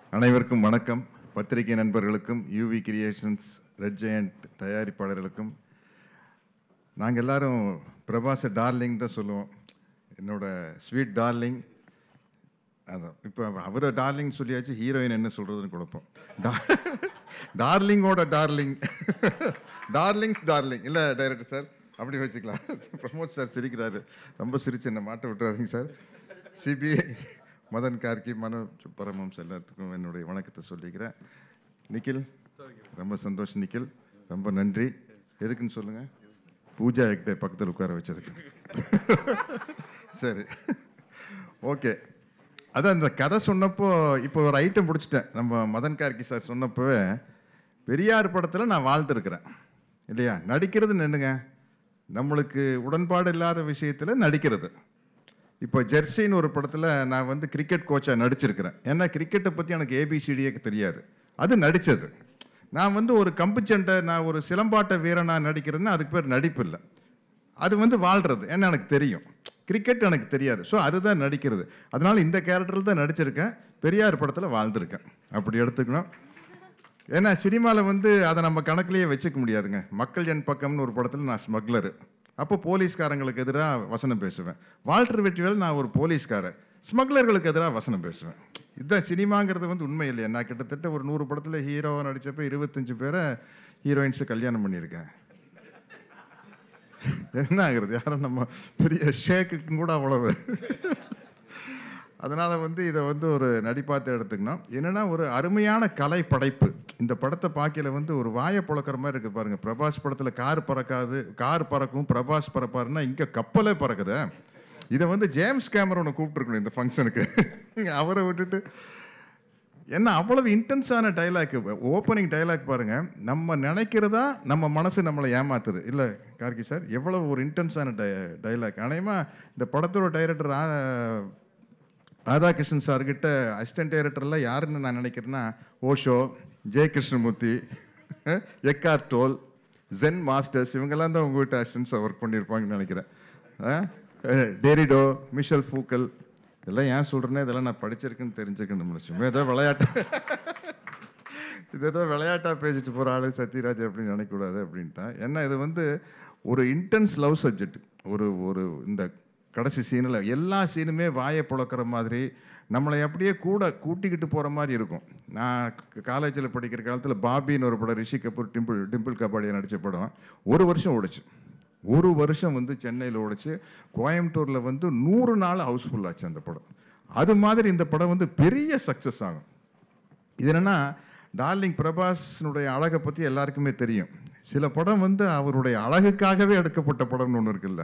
அனைவருக்கும் வணக்கம் பத்திரிகை நண்பர்களுக்கும் யூவி கிரியேஷன்ஸ் ரெட் ஜெயண்ட் தயாரிப்பாளர்களுக்கும் நாங்கள் எல்லாரும் பிரபாஸை டார்லிங் தான் சொல்லுவோம் என்னோட ஸ்வீட் டார்லிங் அதான் இப்போ அவரை டார்லிங் சொல்லியாச்சு ஹீரோயின் என்ன சொல்கிறதுன்னு குழப்பம் டா- டார்லிங்கோட டார்லிங் டார்லிங்ஸ் டார்லிங் இல்லை டைரக்டர் சார் அப்படி வச்சுக்கலாம் பிரமோத் சார் சிரிக்கிறாரு ரொம்ப சிரிச்சு என்னை மாட்ட விட்டுறாதீங்க சார் சிபிஐ மதன் கார்கி மனோஜ் பரமம்ஸ் எல்லாத்துக்கும் என்னுடைய வணக்கத்தை சொல்லிக்கிறேன் நிக்கில் ரொம்ப சந்தோஷம் நிக்கில் ரொம்ப நன்றி எதுக்குன்னு சொல்லுங்கள் பூஜா எக்டே பக்கத்தில் உட்கார வச்சதுக்கு சரி ஓகே அதான் இந்த கதை சொன்னப்போ இப்போ ஒரு ஐட்டம் பிடிச்சிட்டேன் நம்ம மதன் கார்கி சார் சொன்னப்போவே பெரியார் படத்தில் நான் வாழ்ந்துருக்கிறேன் இல்லையா நடிக்கிறது நின்னுங்க நம்மளுக்கு உடன்பாடு இல்லாத விஷயத்தில் நடிக்கிறது இப்போ ஜெர்சின்னு ஒரு படத்தில் நான் வந்து கிரிக்கெட் கோச்சாக நடிச்சிருக்கிறேன் ஏன்னா கிரிக்கெட்டை பற்றி எனக்கு ஏபிசிடியே தெரியாது அது நடித்தது நான் வந்து ஒரு கம்புச்சண்டை நான் ஒரு சிலம்பாட்ட வீரனாக நடிக்கிறதுன்னா அதுக்கு பேர் நடிப்பு இல்லை அது வந்து வாழ்கிறது ஏன்னா எனக்கு தெரியும் கிரிக்கெட் எனக்கு தெரியாது ஸோ அதுதான் நடிக்கிறது அதனால இந்த கேரக்டரில் தான் நடிச்சிருக்கேன் பெரியார் படத்தில் வாழ்ந்திருக்கேன் அப்படி எடுத்துக்கணும் ஏன்னா சினிமாவில் வந்து அதை நம்ம கணக்குலேயே வச்சுக்க முடியாதுங்க மக்கள் என் பக்கம்னு ஒரு படத்தில் நான் ஸ்மக்லரு அப்போ போலீஸ்காரங்களுக்கு எதிராக வசனம் பேசுவேன் வால்டர் வெற்றிவேல் நான் ஒரு போலீஸ்காரர் ஸ்மக்லர்களுக்கு எதிராக வசனம் பேசுவேன் இதுதான் சினிமாங்கிறது வந்து உண்மை இல்லையா நான் கிட்டத்தட்ட ஒரு நூறு படத்தில் ஹீரோவை நடித்தப்போ இருபத்தஞ்சு பேரை ஹீரோயின்ஸை கல்யாணம் பண்ணியிருக்கேன் என்ன ஆகுறது யாரும் நம்ம பெரிய ஷேக்குக்கும் கூட அவ்வளவு அதனால் வந்து இதை வந்து ஒரு நடிப்பாத்த எடுத்துக்கணும் என்னன்னா ஒரு அருமையான கலை படைப்பு இந்த படத்தை பார்க்கல வந்து ஒரு வாயை புழக்கிற மாதிரி இருக்கு பாருங்க பிரபாஸ் படத்தில் கார் பறக்காது கார் பறக்கும் பிரபாஸ் பறப்பாருன்னா இங்கே கப்பலே பறக்குதே இதை வந்து ஜேம்ஸ் கேமரோனை கூப்பிட்டுருக்கணும் இந்த ஃபங்க்ஷனுக்கு அவரை விட்டுட்டு என்ன அவ்வளவு இன்டென்ஸான டைலாக் ஓப்பனிங் டைலாக் பாருங்க நம்ம நினைக்கிறதா நம்ம மனசு நம்மளை ஏமாத்துது இல்லை கார்கி சார் எவ்வளவு ஒரு இன்டென்ஸான டை டைலாக் அநேகமாக இந்த படத்தோட டைரக்டர் ராதாகிருஷ்ணன் சார்கிட்ட அசிஸ்டன்ட் டைரக்டர்லாம் யாருன்னு நான் நினைக்கிறேன்னா Osho Jaya Krishnamurti Eckhart Tolle Zen masters இவங்கெல்லாம் தான் உங்ககிட்ட அசிஸ்டன்ஸாக ஒர்க் பண்ணியிருப்பாங்கன்னு நினைக்கிறேன் அஹ், டெரிடோ மிஷல் ஃபூக்கல் இதெல்லாம் ஏன் சொல்கிறேன்னா இதெல்லாம் நான் படிச்சிருக்கேன்னு தெரிஞ்சுக்கணும் சும்மா ஏதோ விளையாட்டு இது ஏதோ விளையாட்டாக பேசிட்டு போகிற ஆளு சத்யராஜ் அப்படின்னு நினைக்கக்கூடாது அப்படின்ட்டு தான் ஏன்னா இது வந்து ஒரு இன்டென்ஸ் லவ் சப்ஜெக்ட் ஒரு ஒரு இந்த கடைசி சீனில் எல்லா சீனுமே வாயை புழக்கிற மாதிரி நம்மளை அப்படியே கூட கூட்டிக்கிட்டு போகிற மாதிரி இருக்கும் நான் காலேஜில் படிக்கிற காலத்தில் பாபின்னு ஒரு படம் ரிஷி கபூர் டிம்பிள் டிம்பிள் கபாடியை நடித்த படம் ஒரு வருஷம் ஓடிச்சு ஒரு வருஷம் வந்து சென்னையில் ஓடிச்சு கோயம்புத்தூரில் வந்து நூறு நாள் ஹவுஸ்ஃபுல் ஆச்சு அந்த படம் அது மாதிரி இந்த படம் வந்து பெரிய சக்ஸஸ் ஆகும் இது என்னன்னா டார்லிங் பிரபாஸ்னுடைய அழகை பற்றி எல்லாருக்குமே தெரியும் சில படம் வந்து அவருடைய அழகுக்காகவே எடுக்கப்பட்ட படம்னு ஒன்று இருக்குல்ல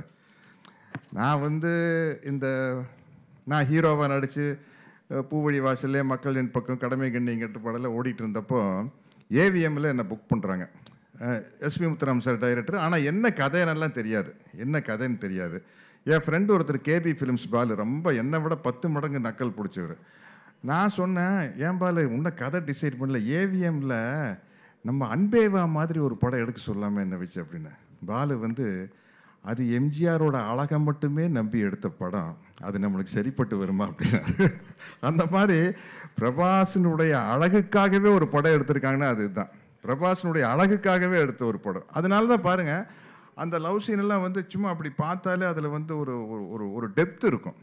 நான் வந்து இந்த நான் ஹீரோவாக நடித்து பூவழி வாசல்லே மக்கள் என் பக்கம் கடமை கண்ணிங்கிட்ட படம்ல ஓடிட்டு இருந்தப்போ ஏவிஎம்மில் என்னை புக் பண்ணுறாங்க எஸ்பி முத்துராம் சார் டைரக்டர் ஆனால் என்ன கதைன்னெல்லாம் தெரியாது என்ன கதைன்னு தெரியாது என் ஃப்ரெண்டு ஒருத்தர் கேபி ஃபிலிம்ஸ் பாலு ரொம்ப என்னை விட பத்து மடங்கு நக்கல் பிடிச்சவர் நான் சொன்னேன் ஏன் பாலு உன்னை கதை டிசைட் பண்ணல ஏவிஎம்ல நம்ம அன்பேவா மாதிரி ஒரு படம் எடுக்க சொல்லாம என்ன வச்சு அப்படின்னு பாலு வந்து அது எம்ஜிஆரோட அழகை மட்டுமே நம்பி எடுத்த படம் அது நம்மளுக்கு சரிப்பட்டு வருமா அப்படின்னா அந்த மாதிரி பிரபாசனுடைய அழகுக்காகவே ஒரு படம் எடுத்திருக்காங்கன்னா அதுதான் பிரபாசனுடைய அழகுக்காகவே எடுத்த ஒரு படம் அதனால தான் பாருங்க அந்த லவ் சீன் எல்லாம் வந்து சும்மா அப்படி பார்த்தாலே அதில் வந்து ஒரு ஒரு- ஒரு ஒரு டெப்த் இருக்கும்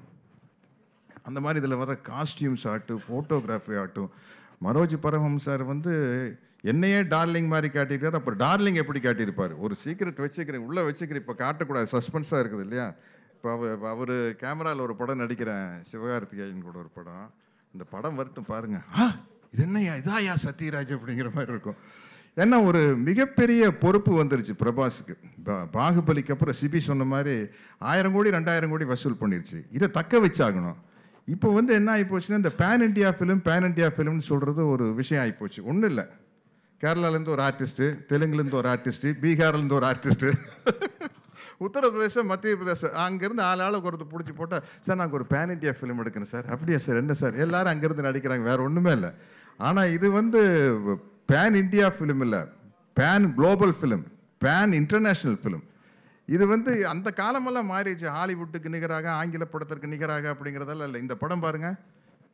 அந்த மாதிரி இதில் வர காஸ்டியூம்ஸ் ஆகட்டும் ஃபோட்டோகிராஃபி ஆகட்டும் மனோஜ் பரமம் சார் வந்து என்னையே டார்லிங் மாதிரி காட்டியிருக்காரு அப்புறம் டார்லிங் எப்படி காட்டியிருப்பார் ஒரு சீக்கிரட் வச்சுக்கிறேன் உள்ளே வச்சுக்கிறேன் இப்போ காட்டக்கூடாது சஸ்பென்ஸாக இருக்குது இல்லையா இப்போ அவர் அவர் கேமராவில் ஒரு படம் நடிக்கிறேன் சிவகார்த்திகேயன் கூட ஒரு படம் இந்த படம் வரட்டும் பாருங்க ஆ இது என்னையா இதாயா சத்யராஜ் அப்படிங்கிற மாதிரி இருக்கும் ஏன்னா ஒரு மிகப்பெரிய பொறுப்பு வந்துருச்சு பிரபாஸுக்கு பா- பாகுபலிக்கு அப்புறம் சிபி சொன்ன மாதிரி ஆயிரம் கோடி ரெண்டாயிரம் கோடி வசூல் பண்ணிருச்சு இதை தக்க வச்சாகணும் இப்போ வந்து என்ன ஆகிப்போச்சுன்னா இந்த pan India film pan India ஃபிலிம்னு சொல்கிறது ஒரு விஷயம் ஆகிப்போச்சு ஒன்றும் இல்லை கேரளாலேருந்து ஒரு ஆர்டிஸ்ட்டு தெலுங்குலேருந்து ஒரு ஆர்டிஸ்ட்டு பீகார்லேருந்து ஒரு ஆர்டிஸ்ட்டு உத்தரப்பிரதேசம் மத்திய பிரதேசம் அங்கேருந்து ஆள் ஆளுக்கு ஒருத்தர் பிடிச்சி போட்டால் சார் நாங்கள் ஒரு பேன் இண்டியா ஃபிலிம் எடுக்கணும் சார் அப்படியா சார் என்ன சார் எல்லாரும் அங்கேருந்து நடிக்கிறாங்க வேற ஒன்றுமே இல்லை ஆனால் இது வந்து பேன் இண்டியா ஃபிலிம் இல்லை pan global film pan international film இது வந்து அந்த காலமெல்லாம் மாறிடுச்சு ஹாலிவுட்டுக்கு நிகராக ஆங்கில படத்திற்கு நிகராக அப்படிங்கிறதெல்லாம் இல்லை இந்த படம் பாருங்க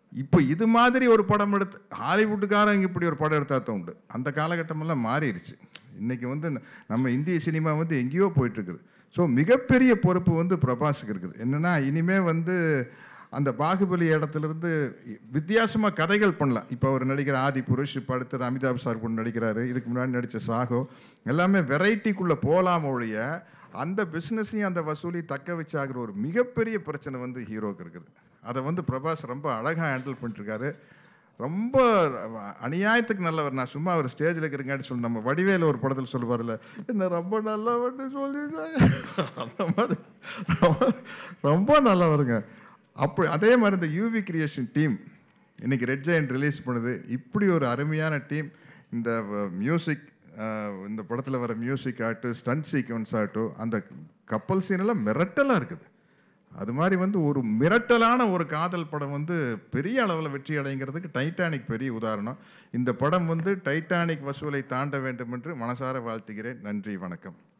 இப்போ இது மாதிரி ஒரு படம் எடுத்து ஹாலிவுட்டுக்காரங்க இப்படி ஒரு படம் எடுத்தா தான் உண்டு அந்த காலகட்டமெல்லாம் மாறிடுச்சு இன்னைக்கு வந்து ந- நம்ம இந்திய சினிமா வந்து எங்கேயோ போயிட்டு இருக்குது ஸோ மிகப்பெரிய பொறுப்பு வந்து பிரபாஸுக்கு இருக்குது என்னன்னா இனிமே வந்து அந்த பாகுபலி இடத்துலேருந்து வித்தியாசமாக கதைகள் பண்ணலாம் இப்போ அவர் நடிக்கிற ஆதி புருஷ் இப்போ அடுத்தது அமிதாப் சார் கூட நடிக்கிறாரு இதுக்கு முன்னாடி நடித்த சாகோ எல்லாமே வெரைட்டிக்குள்ளே போகலாம் ஒழிய அந்த பிஸ்னஸையும் அந்த வசூலி தக்க வச்சாகிற ஒரு மிகப்பெரிய பிரச்சனை வந்து ஹீரோக்கு இருக்குது அதை வந்து பிரபாஸ் ரொம்ப அழகாக ஹேண்டில் பண்ணிட்டுருக்காரு ரொம்ப அநியாயத்துக்கு நல்லவர் நான் சும்மா அவர் ஸ்டேஜில் இருக்கிறங்காட்டி சொல்லி நம்ம வடிவேல ஒரு படத்தில் சொல்லுவார்ல என்ன ரொம்ப நல்லவர்னு சொல்லிட்டாங்க அந்த மாதிரி ரொம்ப- ரொம்ப நல்லவருங்க அப்படி அதே மாதிரி இந்த யூவி கிரியேஷன் டீம் இன்னைக்கு ரெட் ஜெயண்ட் ரிலீஸ் பண்ணுது இப்படி ஒரு அருமையான டீம் இந்த மியூசிக் இந்த படத்தில் வர மியூசிக் ஆகட்டும் ஸ்டண்ட் சீக்வன்ஸ் ஆகட்டும் அந்த கப்பல் சீனெல்லாம் மிரட்டலாக இருக்குது அது மாதிரி வந்து ஒரு மிரட்டலான ஒரு காதல் படம் வந்து பெரிய அளவில் வெற்றி அடைங்கிறதுக்கு டைட்டானிக் பெரிய உதாரணம் இந்த படம் வந்து டைட்டானிக் வசூலை தாண்ட வேண்டும் என்று மனசார வாழ்த்துகிறேன் நன்றி வணக்கம்